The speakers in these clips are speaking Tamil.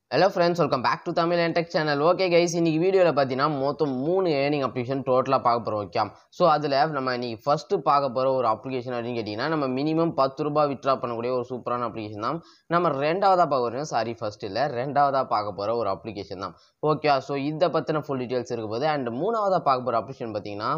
hello friends welcome back to Tamil and tech channel okay guys இன்னைக்கு வீடியோவில் பார்த்தீங்கன்னா மொத்தம் மூணு ஏர்னிங் அப்ளிகேஷன் டோட்டலாக பார்க்க போகிறோம் ஓகே ஸோ அதில் நம்ம இன்னைக்கு ஃபஸ்ட்டு பார்க்க போகிற ஒரு அப்ளிகேஷன் அப்படின்னு கேட்டிங்கன்னா நம்ம மினிமம் பத்து ரூபாய் விட்ரா பண்ணக்கூடிய ஒரு சூப்பரான அப்ளிகேஷன் தான் நம்ம ரெண்டாவதாக பார்க்க போகிறோம் சாரி ஃபர்ஸ்ட் இல்லை ரெண்டாவதாக பார்க்க போகிற ஒரு அப்ளிகேஷன் தான் ஓகே ஸோ இதை பற்றின ஃபுல் டீட்டெயில்ஸ் இருக்க போது அண்ட் மூணாவதாக பார்க்க போகிற அப்ளிகேஷன் பார்த்தீங்கன்னா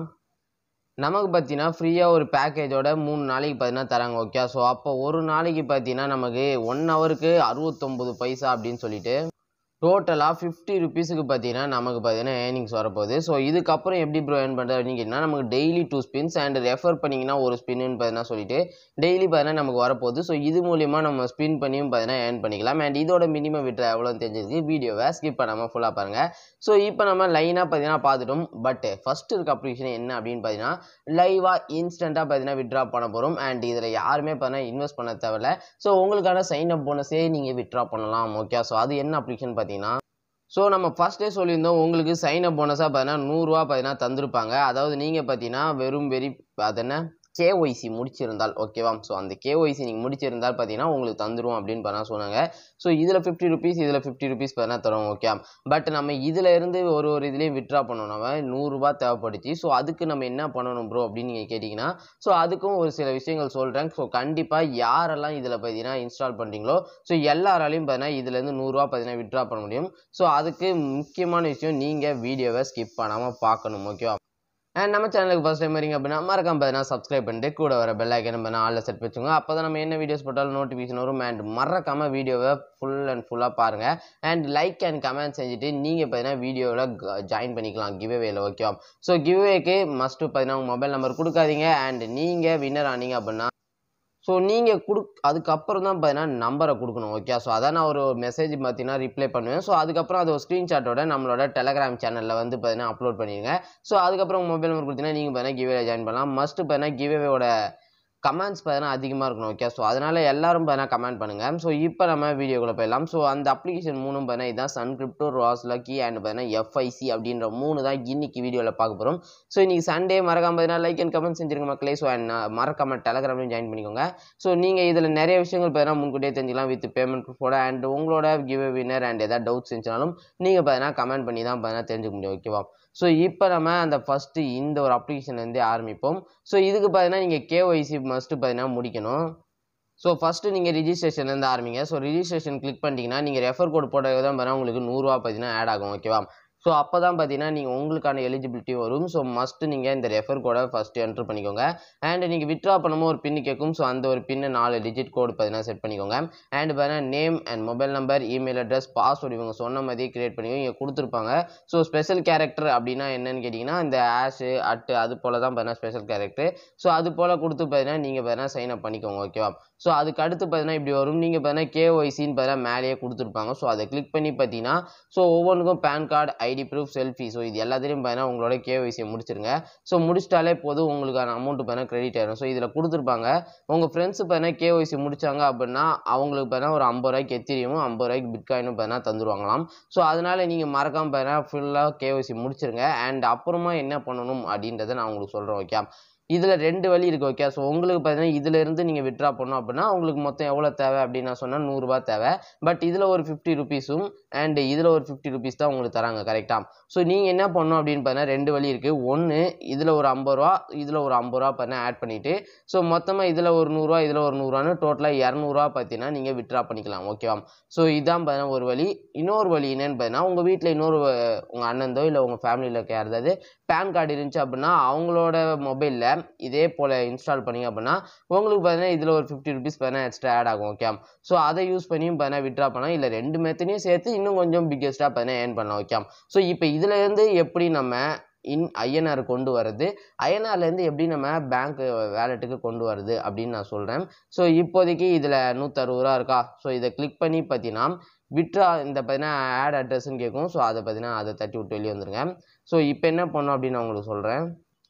நமக்கு பார்த்தீங்கன்னா ஃப்ரீயாக ஒரு பேக்கேஜோட மூணு நாளைக்கு பார்த்தீங்கன்னா தராங்க ஓகே ஸோ அப்போ ஒரு நாளைக்கு பார்த்தீங்கன்னா நமக்கு ஒன் ஹவருக்கு அறுபத்தொம்பது பைசா அப்படின்னு சொல்லிட்டு டோட்டலாக ஃபிஃப்டி ருபீஸுக்கு பார்த்தீங்கன்னா நமக்கு பார்த்தீங்கன்னா ஏர்னிங்ஸ் வரப்போகுது ஸோ இதுக்கப்புறம் எப்படி ப்ரோ ஏர்ன் பண்ணுறது அப்படின்னு கேட்டிங்கன்னா நமக்கு daily two spins and refer பண்ணிங்கன்னா ஒரு ஸ்பின்னு பார்த்தீங்கன்னா சொல்லிட்டு டெய்லி பார்த்தீங்கன்னா நமக்கு வரப்போகுது ஸோ இது மூலியமாக நம்ம ஸ்பின் பண்ணியும் பார்த்தீங்கன்னா ஏர்ன் பண்ணிக்கலாம் அண்ட் இதோட மினிமம் விட்ரா எவ்வளோன்னு தெரிஞ்சதுக்கு வீடியோவை ஸ்கிப் பண்ணாமல் ஃபுல்லாக பாருங்கள் ஸோ இப்போ நம்ம லைனாக பார்த்தீங்கன்னா பார்த்துட்டோம் பட் ஃபஸ்ட்டு இருக்க அப்ளிகேஷன் என்ன அப்படின்னு பார்த்தீங்கன்னா லைவாக இன்ஸ்டண்ட்டாக பார்த்தீங்கன்னா விட்ரா பண்ண போகிறோம் அண்ட் இதில் யாருமே பார்த்தீங்கன்னா இன்வெஸ்ட் பண்ண தேவையில்ல ஸோ உங்களுக்கான சைன் அப் போனஸே நீங்கள் விட்ரா பண்ணலாம் ஓகே ஸோ அது என்ன அப்ளிகேஷன் பார்த்தீங்கன்னா ஸோ நம்ம ஃபஸ்ட்டே சொல்லியிருந்தோம் உங்களுக்கு சைன் அப் போனஸாக பார்த்தீங்கன்னா நூறுரூவா பார்த்தீங்கன்னா தந்திருப்பாங்க அதாவது நீங்கள் பார்த்தீங்கன்னா வெறும் வெரி அது என்ன கேஒய்சி முடிச்சிருந்தால் ஓகேவா ஸோ அந்த கேஒய்சி நீங்கள் முடிச்சிருந்தால் பார்த்தீங்கன்னா உங்களுக்கு தந்துடும் அப்படின்னு பண்ண சொன்னாங்க ஸோ இதில் ஃபிஃப்டி ருபீஸ் இதில் ஃபிஃப்டி ருபீஸ் பார்த்தீங்கன்னா தரும் ஓகே பட் நம்ம இதில் இருந்து ஒரு ஒரு இதுலேயும் விட்ரா பண்ணணும் நம்ம நூறுரூபா தேவைப்படுச்சு ஸோ அதுக்கு நம்ம என்ன பண்ணணும் ப்ரோ அப்படின்னு நீங்கள் கேட்டிங்கன்னா ஸோ அதுக்கும் ஒரு சில விஷயங்கள் சொல்கிறேன் ஸோ கண்டிப்பாக யாரெல்லாம் இதில் பார்த்தீங்கன்னா இன்ஸ்டால் பண்ணுறீங்களோ ஸோ எல்லாராலையும் பார்த்தீங்கன்னா இதுலேருந்து நூறுரூவா பார்த்தீங்கன்னா விட்ரா பண்ண முடியும் ஸோ அதுக்கு முக்கியமான விஷயம் நீங்கள் வீடியோவை ஸ்கிப் பண்ணாமல் பார்க்கணும் ஓகேவா அண்ட் நம்ம சேனலுக்கு ஃபஸ்ட் டைம் வரீங்க அப்படின்னா மறக்காம பார்த்தீங்கன்னா சப்ஸ்கிரைப் பண்ணிட்டு கூட வர பெல் ஐக்கன் பண்ண ஆளில் செட் வச்சுங்க அப்போ தான் நம்ம என்ன வீடியோஸ் போட்டாலும் நோட்டிஃபிகேஷன் வரும் அண்ட் மறக்காம வீடியோவை ஃபுல் அண்ட் ஃபுல்லாக பாருங்கள் அண்ட் லைக் அண்ட் கமெண்ட் செஞ்சுட்டு நீங்கள் பார்த்தீங்கன்னா வீடியோவில் ஜாயின் பண்ணிக்கலாம் கிவ்வேல ஓகேவா ஸோ கிவ்வேக்கு மஸ்ட்டு பார்த்தீங்கன்னா உங்கள் மொபைல் நம்பர் கொடுக்காதீங்க அண்ட் நீங்கள் வின்னர் ஆனீங்க அப்படின்னா ஸோ நீங்கள் கொடு அதுக்கப்புறம் தான் பார்த்தீங்கன்னா நம்பரை கொடுக்கணும் ஓகே ஸோ அதான் நான் ஒரு மெசேஜ் பார்த்தீங்கன்னா ரிப்ளை பண்ணுவேன் ஸோ அதுக்கப்புறம் அது ஒரு ஸ்க்ரீன்ஷாட்டோட நம்மளோட டெலகிராம் சேனலில் வந்து பார்த்தீங்கன்னா அப்லோட் பண்ணிடுங்க ஸோ அதுக்கப்புறம் உங்கள் மொபைல் நம்பர் கொடுத்தீங்கன்னா நீங்கள் பார்த்தீங்கன்னா கிவேல ஜாயின் பண்ணலாம் மஸ்ட்டு பார்த்தீங்கன்னா கிவேவோட கமெண்ட்ஸ் பார்த்தீங்கன்னா அதிகமாக இருக்கணும் ஓகே ஸோ அதனால் எல்லாரும் பார்த்தீங்கன்னா கமெண்ட் பண்ணுங்கள் ஸோ இப்போ நம்ம வீடியோக்குள்ளே போயிடலாம் ஸோ அந்த அப்ளிகேஷன் மூணும் பார்த்தீங்கன்னா இதுதான் சன் கிரிப்டோ ராஸ் லக்கி அண்ட் பார்த்தீங்கன்னா எஃப்ஐசி அப்படின்ற மூணு தான் இன்னைக்கு வீடியோவில் பார்க்க போகிறோம் ஸோ இன்றைக்கி சண்டே மறக்காம பார்த்தீங்கன்னா லைக் அண்ட் கமெண்ட் செஞ்சிருங்க மக்களே ஸோ அண்ட் மறக்காம டெலகிராம்லையும் ஜாயின் பண்ணிக்கோங்க ஸோ நீங்கள் இதில் நிறைய விஷயங்கள் பார்த்தீங்கன்னா முன்கூட்டியே தெரிஞ்சுக்கலாம் வித் பேமெண்ட் ப்ரூஃபோட அண்ட் உங்களோட கிவ் வினர் அண்ட் எதாவது டவுட்ஸ் இருந்துச்சுனாலும் நீங்கள் பார்த்தீங்கன்னா கமெண்ட் பண்ணி தான் பார்த்தீங்கன்னா தெரிஞ்சுக்க முடியும் ஓகேவா ஸோ இப்போ நம்ம அந்த ஃபஸ்ட்டு இந்த ஒரு அப்ளிகேஷன்லேருந்தே ஆரம்பிப்போம் ஸோ இதுக்கு பார்த்தீங்கன்னா நீங்கள் கேஒய்சி மஸ்ட்டு பார்த்தீங்கன்னா முடிக்கணும் ஸோ ஃபஸ்ட்டு நீங்கள் ரிஜிஸ்ட்ரேஷன்லேருந்து ஆரம்பிங்க ஸோ ரிஜிஸ்ட்ரேஷன் கிளிக் பண்ணிட்டீங்கன்னா நீங்கள் ரெஃபர் கோட் போட்டது தான் பார்த்தீங்கன்னா உங்களுக்கு நூறுரூவா பார்த்தீங்கன்னா ஆட் ஆகும் ஓகேவா ஸோ அப்போ தான் பார்த்தீங்கன்னா நீங்கள் உங்களுக்கான எலிஜிபிலிட்டி வரும் ஸோ மஸ்ட்டு நீங்கள் இந்த ரெஃபர் கோடை ஃபஸ்ட்டு என்ட்ரு பண்ணிக்கோங்க அண்ட் நீங்கள் விட்ரா பண்ணும்போது ஒரு பின்னு கேட்கும் ஸோ அந்த ஒரு பின்னு நாலு டிஜிட் கோடு பார்த்தீங்கன்னா செட் பண்ணிக்கோங்க அண்ட் பார்த்தீங்கன்னா name and mobile number email address password இவங்க சொன்ன மாதிரியே கிரியேட் பண்ணி இங்கே கொடுத்துருப்பாங்க ஸோ ஸ்பெஷல் கேரக்டர் அப்படின்னா என்னன்னு கேட்டிங்கன்னா இந்த ஆஷு அட்டு அது போல் தான் பார்த்தீங்கன்னா ஸ்பெஷல் கேரக்டர் ஸோ அது போல் கொடுத்து பார்த்தீங்கன்னா நீங்கள் பார்த்தீங்கன்னா சைன் அப் பண்ணிக்கோங்க ஓகேவா ஸோ அதுக்கு அடுத்து பார்த்தீங்கன்னா இப்படி வரும் நீங்கள் பார்த்தீங்கன்னா கேஒய்சின்னு பார்த்தீங்கன்னா மேலேயே கொடுத்துருப்பாங்க ஸோ அதை கிளிக் பண்ணி பார்த்தீங்கன்னா ஸோ ஒவ்வொன்றுக்கும் PAN card ID proof selfie so இது எல்லாத்தையும் பார்த்தீங்கன்னா உங்களோட கேஒய்சியை முடிச்சிருங்க ஸோ முடிச்சிட்டாலே போதும் உங்களுக்கான அமௌண்ட் பார்த்தீங்கன்னா கிரெடிட் ஆயிடும் ஸோ இதில் கொடுத்துருப்பாங்க உங்கள் ஃப்ரெண்ட்ஸ் பார்த்தீங்கன்னா கேஒய்சி முடிச்சாங்க அப்படின்னா அவங்களுக்கு பார்த்தீங்கன்னா ஒரு ஐம்பது ரூபாய்க்கு எத்திரியும் ஐம்பது ரூபாய்க்கு பிட்காயினும் பார்த்தீங்கன்னா தந்துருவாங்களாம் ஸோ அதனால் நீங்கள் மறக்காமல் பார்த்தீங்கன்னா ஃபுல்லாக கேஒய்சி முடிச்சிருங்க அண்ட் அப்புறமா என்ன பண்ணணும் அப்படின்றத நான் உங்களுக்கு சொல்கிறேன் ஓகே இதில் ரெண்டு வழி இருக்குது ஓகே ஸோ உங்களுக்கு பார்த்தீங்கன்னா இதில் இருந்து நீங்கள் விட்ரா பண்ணோம் அப்படின்னா உங்களுக்கு மொத்தம் எவ்வளோ தேவை அப்படின்னு நான் சொன்னால் நூறுரூவா தேவை பட் இதில் ஒரு ஃபிஃப்டி ருபீஸும் அண்ட் இதில் ஒரு ஃபிஃப்டி ருபீஸ் தான் உங்களுக்கு தராங்க கரெக்டாக ஸோ நீங்கள் என்ன பண்ணணும் அப்படின்னு பார்த்தீங்கன்னா ரெண்டு வழி இருக்குது ஒன்று இதில் ஒரு ஐம்பது ரூபா இதில் ஒரு ஐம்பது ரூபா பார்த்தீங்கன்னா ஆட் பண்ணிவிட்டு ஸோ மொத்தமாக இதில் ஒரு நூறுரூவா இதில் ஒரு நூறுரூவான்னு டோட்டலாக இரநூறுவா பார்த்தீங்கன்னா நீங்கள் விட்ரா பண்ணிக்கலாம் ஓகேவா ஸோ இதான் பார்த்தீங்கன்னா ஒரு வழி இன்னொரு வழி என்னன்னு பார்த்தீங்கன்னா உங்கள் வீட்டில் இன்னொரு உங்கள் அண்ணந்தோ இல்லை உங்கள் ஃபேமிலியில் இருக்க யாராவது பேன் கார்டு இருந்துச்சு அப்படின்னா அவங்களோட மொபைலில் இதே போல் இன்ஸ்டால் பண்ணிங்க அப்படின்னா உங்களுக்கு பார்த்தீங்கன்னா இதில் ஒரு ஃபிஃப்டி ருபீஸ் பார்த்தீங்கன்னா எக்ஸ்ட்ரா ஆட் ஆகும் ஓகே ஸோ அதை யூஸ் பண்ணியும் பார்த்தீங்கன்னா விட்ரா பண்ணலாம் இல்லை ரெண்டு மெத்தனையும் சேர்த்து இன்னும் கொஞ்சம் பிக்கெஸ்ட்டாக பார்த்தீங்கன்னா ஏர்ன் பண்ணலாம் ஓகே ஸோ இப்போ இதுலேருந்து எப்படி நம்ம இன் ஐஎன்ஆர் கொண்டு வர்றது ஐஎன்ஆர்லேருந்து எப்படி நம்ம பேங்க் வேலெட்டுக்கு கொண்டு வருது அப்படின்னு நான் சொல்கிறேன் ஸோ இப்போதைக்கு இதில் நூற்றறுபது ரூபா இருக்கா ஸோ இதை கிளிக் பண்ணி பார்த்தீங்கன்னா விட்ரா இந்த பார்த்தீங்கன்னா ஆட் அட்ரஸ்ன்னு கேட்கும் ஸோ அதை பார்த்தீங்கன்னா அதை தட்டி விட்டு வெளியே வந்துருங்க ஸோ இப்போ என்ன பண்ணோம் அப்படின்னு நான் உங்களுக்கு சொல்கிறேன் ஸோ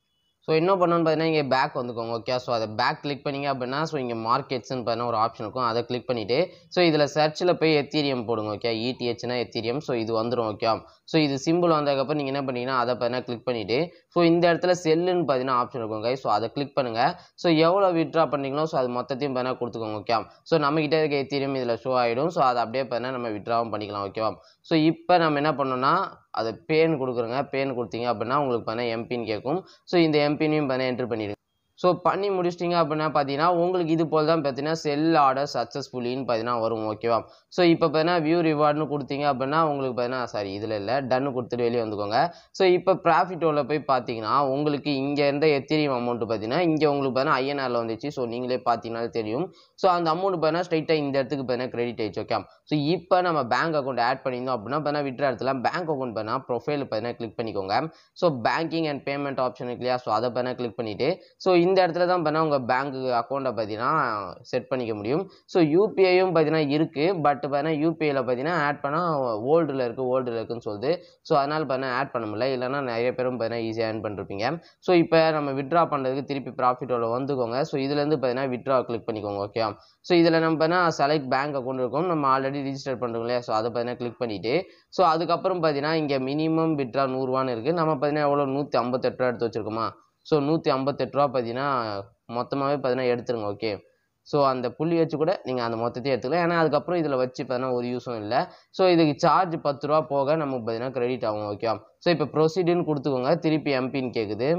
ஸோ என்ன பண்ணணும்னு பார்த்தீங்கன்னா இங்கே பேக் வந்துக்கோங்க ஓகே ஸோ அதை பேக் கிளிக் பண்ணீங்க அப்படின்னா ஸோ இங்கே மார்க்கெட்ஸ்னு பார்த்தீங்கன்னா ஒரு ஆப்ஷன் இருக்கும் அதை கிளிக் பண்ணிவிட்டு ஸோ இதில் சர்ச்சில் போய் எத்தீரியம் போடுங்க ஓகே இடிஹெச்னா எத்தீரியம் ஸோ இது வந்துடும் ஓகே ஸோ இது சிம்பிள் வந்ததுக்கப்புறம் நீங்கள் என்ன பண்ணீங்கன்னா அதை பார்த்தீங்கன்னா கிளிக் பண்ணிவிட்டு ஸோ இந்த இடத்துல செல்லுன்னு பார்த்தீங்கன்னா ஆப்ஷன் இருக்கும் guys ஸோ அதை கிளிக் பண்ணுங்கள் ஸோ எவ்வளோ விட்ரா பண்ணீங்களோ ஸோ அது மொத்தத்தையும் பார்த்தீங்கன்னா கொடுத்துக்கோங்க ஓகே ஸோ நம்மக்கிட்ட இருக்க எத்தீரியம் இதில் ஷோ ஆகிடும் ஸோ அதை அப்படியே பார்த்தீங்கன்னா நம்ம விட்ராவும் பண்ணிக்கலாம் ஓகேவா ஸோ இப்போ நம்ம என்ன பண்ணோம்னா அதை பேன் கொடுக்குறோங்க பேன் கொடுத்தீங்க அப்படின்னா உங்களுக்கு பார்த்தீங்கன்னா எம்பின்னு கேட்கும் ஸோ இந்த எம்பினையும் பார்த்தீங்கன்னா என்ட்ரு பண்ணிடுங்க ஸோ பண்ணி முடிச்சிட்டிங்க அப்படின்னா பார்த்தீங்கன்னா உங்களுக்கு இது போல் தான் பார்த்தீங்கன்னா செல் ஆர்டர் சக்ஸஸ்ஃபுல்லின்னு பார்த்தீங்கன்னா வரும் ஓகேவா ஸோ இப்போ பார்த்தீங்கன்னா வியூ ரிவார்ட்னு கொடுத்தீங்க அப்படின்னா உங்களுக்கு பார்த்தீங்கன்னா சாரி இதில் இல்லை டன்னு கொடுத்துட்டு வெளியே வந்துக்கோங்க ஸோ இப்போ ப்ராஃபிட்டோவில் போய் பார்த்தீங்கன்னா உங்களுக்கு இங்கே இருந்த எத்திரியம் அமௌண்ட் பார்த்தீங்கன்னா இங்கே உங்களுக்கு பார்த்தீங்கன்னா ஐஎன்ஆரில் வந்துச்சு ஸோ நீங்களே பார்த்தீங்கன்னாலே தெரியும் ஸோ அந்த அமௌண்ட் பார்த்தீங்கன்னா ஸ்ட்ரைட்டாக இந்த இடத்துக்கு பார்த்தீங்கன்னா கிரெடிட் ஆயிடுச்சு ஓகே ஸோ இப்போ நம்ம பேங்க் அக்கௌண்ட் ஆட் பண்ணியிருந்தோம் அப்படின்னா பார்த்தீங்கன்னா விட்ற இடத்துல பேங்க் அக்கௌண்ட் பார்த்தீங்கன்னா ப்ரொஃபைல் பார்த்தீங்கன்னா கிளிக் பண்ணிக்கோங்க so banking and payment option இல்லையா ஸோ அதை பார்த்தீங்கன்னா கிளிக் பண்ணிவிட்டு ஸோ இந்த இடத்துல தான் பார்த்தீங்கன்னா உங்கள் பேங்க் அக்கௌண்ட்டை பார்த்தீங்கன்னா செட் பண்ணிக்க முடியும் ஸோ யூபிஐயும் பார்த்தீங்கன்னா இருக்குது பட் பார்த்தீங்கன்னா யூபிஐயில் பார்த்தீங்கன்னா ஆட் பண்ணால் ஓல்டில் இருக்குது ஓல்டில் இருக்குன்னு சொல்லுது ஸோ அதனால் பார்த்தீங்கன்னா ஆட் பண்ண முடியல இல்லைன்னா நிறைய பேரும் பார்த்தீங்கன்னா ஈஸியாக ஏர்ன் பண்ணிருப்பீங்க ஸோ இப்போ நம்ம விட்ரா பண்ணுறதுக்கு திருப்பி ப்ராஃபிட்டோட வந்துக்கோங்க ஸோ இதுலேருந்து பார்த்தீங்கன்னா விட்ரா கிளிக் பண்ணிக்கோங்க ஓகே ஸோ இதில் நம்ம பார்த்தீங்கன்னா செலக்ட் பேங்க் அக்கௌண்ட் இருக்கும் நம்ம ஆல்ரெடி ரிஜிஸ்டர் பண்ணுறோம் இல்லையா ஸோ அதை பார்த்தீங்கன்னா கிளிக் பண்ணிவிட்டு ஸோ அதுக்கப்புறம் பார்த்தீங்கன்னா இங்கே மினிமம் விட்ரா நூறுரூவான்னு இருக்குது நம்ம பார்த்தீங்கன்னா எவ்வளோ நூற்றி ஐம்பத்தெட்டு ரூபா எடுத்து வச்சிருக்கோமா ஸோ நூற்றி ஐம்பத்தெட்டு ரூபா பார்த்தீங்கன்னா மொத்தமாகவே பார்த்தீங்கன்னா எடுத்துருங்க ஓகே ஸோ அந்த புள்ளி வச்சு கூட நீங்கள் அந்த மொத்தத்தையும் எடுத்துக்கலாம் ஏன்னா அதுக்கப்புறம் இதில் வச்சு பார்த்தீங்கன்னா ஒரு யூஸும் இல்லை ஸோ இதுக்கு சார்ஜ் பத்து ரூபா போக நமக்கு பார்த்தீங்கன்னா கிரெடிட் ஆகும் ஓகே ஸோ இப்போ ப்ரொசீடுன்னு கொடுத்துக்கோங்க திருப்பி எம்பின்னு கேட்குது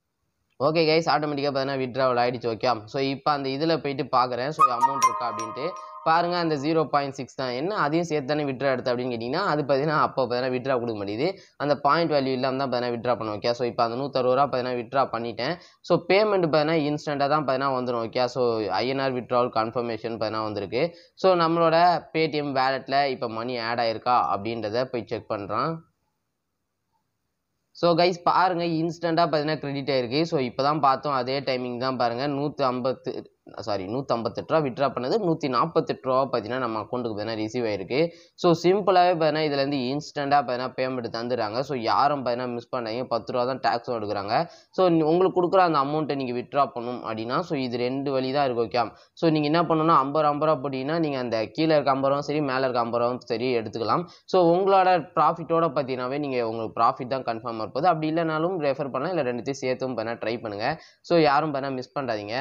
ஓகே கைஸ் ஆட்டோமேட்டிக்காக பார்த்தீங்கன்னா விட்ராவல் ஆகிடுச்சு ஓகே ஸோ இப்போ அந்த இதில் போயிட்டு பார்க்குறேன் ஸோ அமௌண்ட் இருக்கா அப்படின்ட்டு பாருங்கள் அந்த ஜீரோ பாயிண்ட் சிக்ஸ் தான் என்ன அதையும் சேர்த்து தானே விட்ரா எடுத்து அப்படின்னு கேட்டிங்கன்னா அது பார்த்தீங்கன்னா அப்போ பார்த்தீங்கன்னா விட்ரா கொடுக்க மாட்டேது அந்த பாயிண்ட் வேல்யூ இல்லாமல் தான் பார்த்தீங்கன்னா விட்ரா பண்ணுவோம் ஓகே ஸோ இப்போ அந்த நூற்றறுபது ரூபா பார்த்தீங்கன்னா விட்ரா பண்ணிட்டேன் ஸோ பேமெண்ட் பார்த்தீங்கன்னா இன்ஸ்டண்ட்டாக தான் பார்த்தீங்கன்னா வந்துடும் okay so INR withdrawal confirmation பார்த்தீங்கன்னா வந்திருக்கு ஸோ நம்மளோட பேடிஎம் வேலெட்டில் இப்போ மணி ஆட் ஆயிருக்கா அப்படின்றத போய் செக் பண்ணுறான் ஸோ கைஸ் பாருங்கள் இன்ஸ்டண்ட்டாக பார்த்தீங்கன்னா கிரெடிட் ஆயிருக்கு ஸோ இப்போ தான் பார்த்தோம் அதே டைமிங் தான் பாருங்கள் நூற்றி ஐம்பத்து சாரி நூற்றம்பத்தெட்டு ரூபா விட்ரா பண்ணது நூற்றி நாற்பத்தெட்டு ரூபா பார்த்தீங்கன்னா நம்ம அக்கௌண்ட்டுக்கு பார்த்தீங்கன்னா ரிசீவ் ஆயிருக்கு ஸோ சிம்பிளாகவே பார்த்தீங்கன்னா இதுலேருந்து இன்ஸ்டண்ட்டாக பார்த்தீங்கன்னா பேமெண்ட் தந்துடுறாங்க ஸோ யாரும் பார்த்தீங்கன்னா மிஸ் பண்ணாங்க பத்து ரூபா தான் டேக்ஸும் எடுக்கிறாங்க ஸோ உங்களுக்கு கொடுக்குற அந்த அமௌண்ட்டை நீங்கள் விட்ரா பண்ணணும் அப்படின்னா ஸோ இது ரெண்டு வழி தான் இருக்கு ஓகே ஸோ நீங்கள் என்ன பண்ணணும்னா ஐம்பது ரூபா ஐம்பது ரூபா போட்டிங்கன்னா நீங்கள் அந்த கீழே இருக்க ஐம்பது ரூபாவும் சரி மேலே இருக்க ஐம்பது ரூபாவும் சரி எடுத்துக்கலாம் ஸோ உங்களோட ப்ராஃபிட்டோட பார்த்தீங்கன்னாவே நீங்கள் உங்களுக்கு ப்ராஃபிட் தான் கன்ஃபார்ம் இருப்பது அப்படி இல்லைனாலும் ரெஃபர் பண்ணலாம் இல்லை ரெண்டுத்தையும் சேர்த்தும் பண்ண ட்ரை பண்ணுங்கள் ஸோ யாரும் பண்ண மிஸ் பண்ணாதீங்க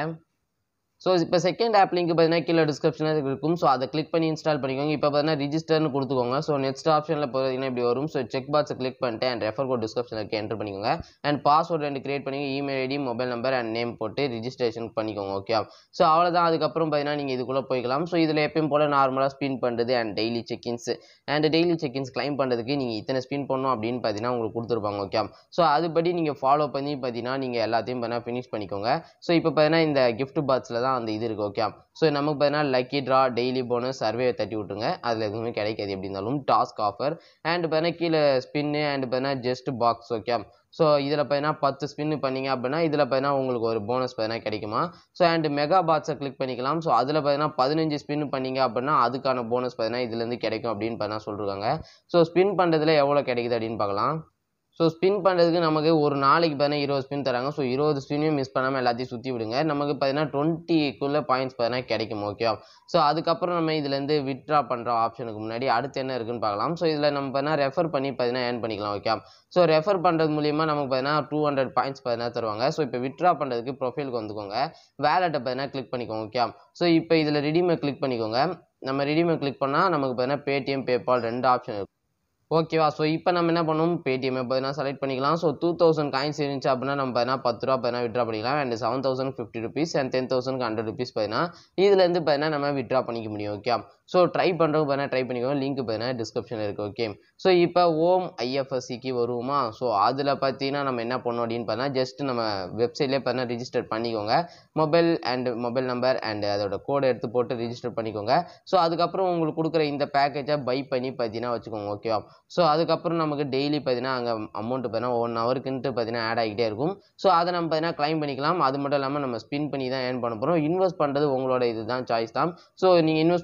ஸோ இப்போ செகண்ட் ஆப் லிங்க் பார்த்தீங்கன்னா கீழே டிஸ்கிரிப்ஷனில் இருக்கும் ஸோ அதை கிளிக் பண்ணி இன்ஸ்டால் பண்ணிக்கோங்க இப்போ பார்த்தீங்கன்னா ரிஜிஸ்டர்னு கொடுத்துக்கோங்க ஸோ நெக்ஸ்ட் ஆப்ஷனில் பார்த்தீங்கன்னா இப்படி வரும் ஸோ செக் பாக்ஸை கிளிக் பண்ணிட்டு அண்ட் ரெஃபர் கோட் டிஸ்கிரிப்ஷனில் இருக்க என்டர் பண்ணிக்கோங்க அண்ட் பாஸ்வேர்ட் ரெண்டு கிரியேட் பண்ணி email ID mobile number and name போட்டு ரிஜிஸ்ட்ரேஷன் பண்ணிக்கோங்க ஓகே ஸோ அவ்வளோதான் அதுக்கப்புறம் பார்த்தீங்கன்னா நீங்கள் இதுக்குள்ளே போய்க்கலாம் ஸோ இதில் எப்பயும் போல் நார்மலாக ஸ்பின் பண்ணுறது and daily check ins and daily check ins claim பண்ணுறதுக்கு நீங்கள் இத்தனை ஸ்பின் பண்ணணும் அப்படின்னு பார்த்தீங்கன்னா உங்களுக்கு கொடுத்துருப்பாங்க ஓகே ஸோ அதுபடி நீங்கள் ஃபாலோ பண்ணி பார்த்தீங்கன்னா நீங்கள் எல்லாத்தையும் பார்த்தீங்கன்னா ஃபினிஷ் பண்ணிக்கோங்க ஸோ இப்போ பார்த்தீங்கன்னா இந்த gift பாக்ஸில் தான் அந்த இது இருக்குது ஓகே ஸோ நமக்கு பார்த்தீங்கன்னா lucky draw daily bonus survey தட்டி விட்ருங்க அதில் எதுவுமே கிடைக்காது எப்படி இருந்தாலும் டாஸ்க் ஆஃபர் அண்ட் பார்த்தீங்கன்னா கீழே ஸ்பின்னு அண்ட் பார்த்தீங்கன்னா ஜஸ்ட் பாக்ஸ் ஓகே ஸோ இதில் பார்த்தீங்கன்னா பத்து ஸ்பின் பண்ணீங்க அப்படின்னா இதில் பார்த்தீங்கன்னா உங்களுக்கு ஒரு போனஸ் பார்த்தீங்கன்னா கிடைக்குமா ஸோ அண்ட் மெகா பாக்ஸை கிளிக் பண்ணிக்கலாம் ஸோ அதில் பார்த்தீங்கன்னா பதினஞ்சு ஸ்பின் பண்ணீங்க அப்படின்னா அதுக்கான போனஸ் பார்த்தீங்கன்னா இதுலேருந்து கிடைக்கும் அப்படின்னு பார்த்தீங்கன்னா சொல்லிருக்காங்க ஸோ ஸ்பின் பண்ணுறதுல எவ்வளோ கிடைக்குது அப்படின்னு பார்க்கலாம் ஸோ ஸ்பின் பண்ணுறதுக்கு நமக்கு ஒரு நாளைக்கு பார்த்தீங்கன்னா இருபது ஸ்பின் தராங்க ஸோ இருபது ஸ்பின்னையும் மிஸ் பண்ணாமல் எல்லாத்தையும் சுற்றி விடுங்க நமக்கு பார்த்தீங்கன்னா டுவெண்ட்டிக்குள்ளே பாயிண்ட்ஸ் பார்த்தீங்கன்னா கிடைக்கும் ஓகே ஸோ அதுக்கப்புறம் நம்ம இதுலேருந்து வித்ட்ரா பண்ணுற ஆப்ஷனுக்கு முன்னாடி அடுத்து என்ன இருக்குன்னு பார்க்கலாம் ஸோ இதில் நம்ம பார்த்தீங்கன்னா ரெஃபர் பண்ணி பார்த்தீங்கன்னா ஏர்ன் பண்ணிக்கலாம் ஓகே ஸோ ரெஃபர் பண்ணுறது மூலியமாக நமக்கு பார்த்தீங்கன்னா டூ ஹண்ட்ரட் பாயிண்ட்ஸ் பார்த்தீங்கன்னா தருவாங்க ஸோ இப்போ வித்ட்ரா பண்ணுறதுக்கு ப்ரொஃபைலுக்கு வந்துக்கோங்க வேலெட்டை பார்த்தீங்கன்னா கிளிக் பண்ணிக்கோங்க ஓகே ஸோ இப்போ இதில் ரெடிமே கிளிக் பண்ணிக்கோங்க நம்ம ரெடிமே கிளிக் பண்ணால் நமக்கு பார்த்தீங்கன்னா பேடிஎம் பேபால் ரெண்டு ஆப்ஷன் இருக்கும் ஓகேவா ஸோ இப்போ நம்ம என்ன பண்ணுவோம் பேடிஎம் பார்த்தீங்கன்னா செலக்ட் பண்ணிக்கலாம் ஸோ டூ தௌசண்ட் காயின்ஸ் இருந்துச்சு அப்படின்னா நம்ம பார்த்தீங்கன்னா பத்து ரூபா பார்த்தீங்கன்னா விட்ரா பண்ணிக்கலாம் and seven thousand fifty rupees and ten thousand hundred rupees பார்த்தீங்கன்னா இதுலேருந்து பார்த்தீங்கன்னா நம்ம விட்ரா பண்ணிக்க முடியும் ஓகே ஸோ ட்ரை பண்ணுறவங்க பார்த்தீங்கன்னா ட்ரை பண்ணிக்கோங்க லிங்க் பார்த்தீங்கன்னா டிஸ்கிரிப்ஷனில் இருக்குது ஓகே ஸோ இப்போ ஓம் ஐஎஃப்எஸ்சிக்கு வருவோமா ஸோ அதில் பார்த்தீங்கன்னா நம்ம என்ன பண்ணோம் அப்படின்னு பார்த்தீங்கன்னா ஜஸ்ட் நம்ம வெப்சைட்லேயே பார்த்தீங்கன்னா ரிஜிஸ்டர் பண்ணிக்கோங்க mobile and mobile number and அதோட கோடை எடுத்து போட்டு ரிஜிஸ்டர் பண்ணிக்கோங்க ஸோ அதுக்கப்புறம் உங்களுக்கு கொடுக்குற இந்த பேக்கேஜை பை பண்ணி பார்த்தீங்கன்னா வச்சுக்கோங்க ஓகேவா ஸோ அதுக்கப்புறம் நமக்கு டெய்லி பார்த்தீங்கன்னா அங்கே அமௌண்ட் பார்த்தீங்கன்னா ஒன் ஹவருக்குன்ட்டு பார்த்தீங்கன்னா ஆட் ஆகிட்டே இருக்கும் ஸோ அதை நம்ம பார்த்தீங்கன்னா க்ளைம் பண்ணிக்கலாம் அது மட்டும் இல்லாமல் நம்ம ஸ்பின் பண்ணி தான் ஏர்ன் பண்ண போகிறோம் இன்வெஸ்ட் பண்ணுறது உங்களோட இதுதான் சாய்ஸ் தான் ஸோ நீங்கள் இன்வெஸ்ட் பண்ணோம் அப்படின்னா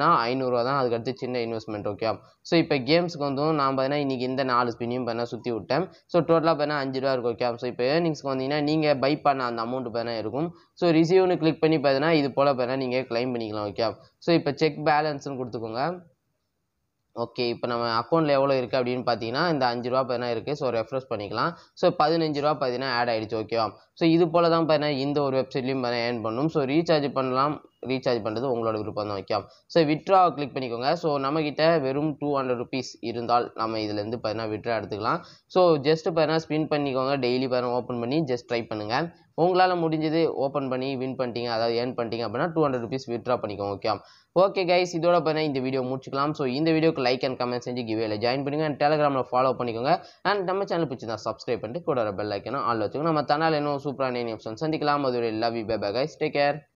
பார்த்தீங்கன்னா ஐநூறுரூவா தான் அதுக்கடுத்து சின்ன இன்வெஸ்ட்மெண்ட் ஓகே ஸோ இப்போ கேம்ஸ்க்கு வந்து நான் பார்த்தீங்கன்னா இன்றைக்கி இந்த நாலு ஸ்பின்னையும் பார்த்தீங்கன்னா சுற்றி விட்டேன் ஸோ டோட்டலாக பார்த்தீங்கன்னா அஞ்சு ரூபா இருக்கும் ஓகே ஸோ இப்போ ஏர்னிங்ஸ்க்கு வந்தீங்கன்னா நீங்கள் பை பண்ண அந்த அமௌண்ட் பார்த்தீங்கன்னா இருக்கும் ஸோ ரிசீவ்னு கிளிக் பண்ணி பார்த்தீங்கன்னா இது போல் பார்த்தீங்கன்னா நீங்கள் க்ளைம் பண்ணிக்கலாம் ஓகே ஸோ இப்போ செக் பேலன்ஸ்னு கொடுத்துக்கோங்க ஓகே இப்போ நம்ம அக்கௌண்ட்டில் எவ்வளோ இருக்குது அப்படின்னு பார்த்தீங்கன்னா இந்த அஞ்சு ரூபா பார்த்தீங்கன்னா இருக்குது ஸோ ரெஃப்ரெஷ் பண்ணிக்கலாம் ஸோ பதினஞ்சு ரூபா பார்த்தீங்கன்னா ஆட் ஆகிடுச்சு ஓகேவா ஸோ இது போல் தான் பார்த்தீங்கன்னா இந்த ஒரு வெப்சைட்லையும் பார்த்தீங்கன்னா ஏர்ன் பண்ணணும் ஸோ ரீசார்ஜ் பண்ணலாம் ரீசார்ஜ் பண்ணுறது உங்களோட விருப்பம் தான் ஓகே ஸோ விட்ரா கிளிக் பண்ணிக்கோங்க ஸோ நம்மக்கிட்ட வெறும் டூ ஹண்ட்ரட் ருபீஸ் இருந்தால் நம்ம இதுலேருந்து பார்த்தீங்கன்னா விட்ரா எடுத்துக்கலாம் ஸோ ஜஸ்ட் பார்த்தீங்கன்னா ஸ்பின் பண்ணிக்கோங்க டெய்லி பார்த்தீங்கன்னா ஓப்பன் பண்ணி ஜஸ்ட் ட்ரை பண்ணுங்கள் உங்களால் முடிஞ்சது ஓப்பன் பண்ணி வின் பண்ணிட்டீங்க அதாவது ஏர்ன் பண்ணிட்டீங்க அப்படின்னா டூ ஹண்ட்ரட் ருபீஸ் விட்ரா பண்ணிக்கோங்க ஓகே ஓகே கைஸ் இதோட பார்த்தீங்கன்னா இந்த வீடியோ முடிச்சுக்கலாம் ஸோ இந்த வீடியோக்கு லைக் அண்ட் கமெண்ட் செஞ்சு கிவேல ஜாயின் பண்ணுங்க அண்ட் டெலிகிராமில் ஃபாலோ பண்ணிக்கோங்க அண்ட் நம்ம சேனல் பிடிச்சிருந்தா சப்ஸ்கிரைப் பண்ணிட்டு கூட பெல் ஐக்கனும் ஆல் வச்சுக்கோங்க நம்ம தனால் இன்னும் சூப்பரான ஆப்ஷன் சந்திக்கலாம் அது love you bye bye guys take care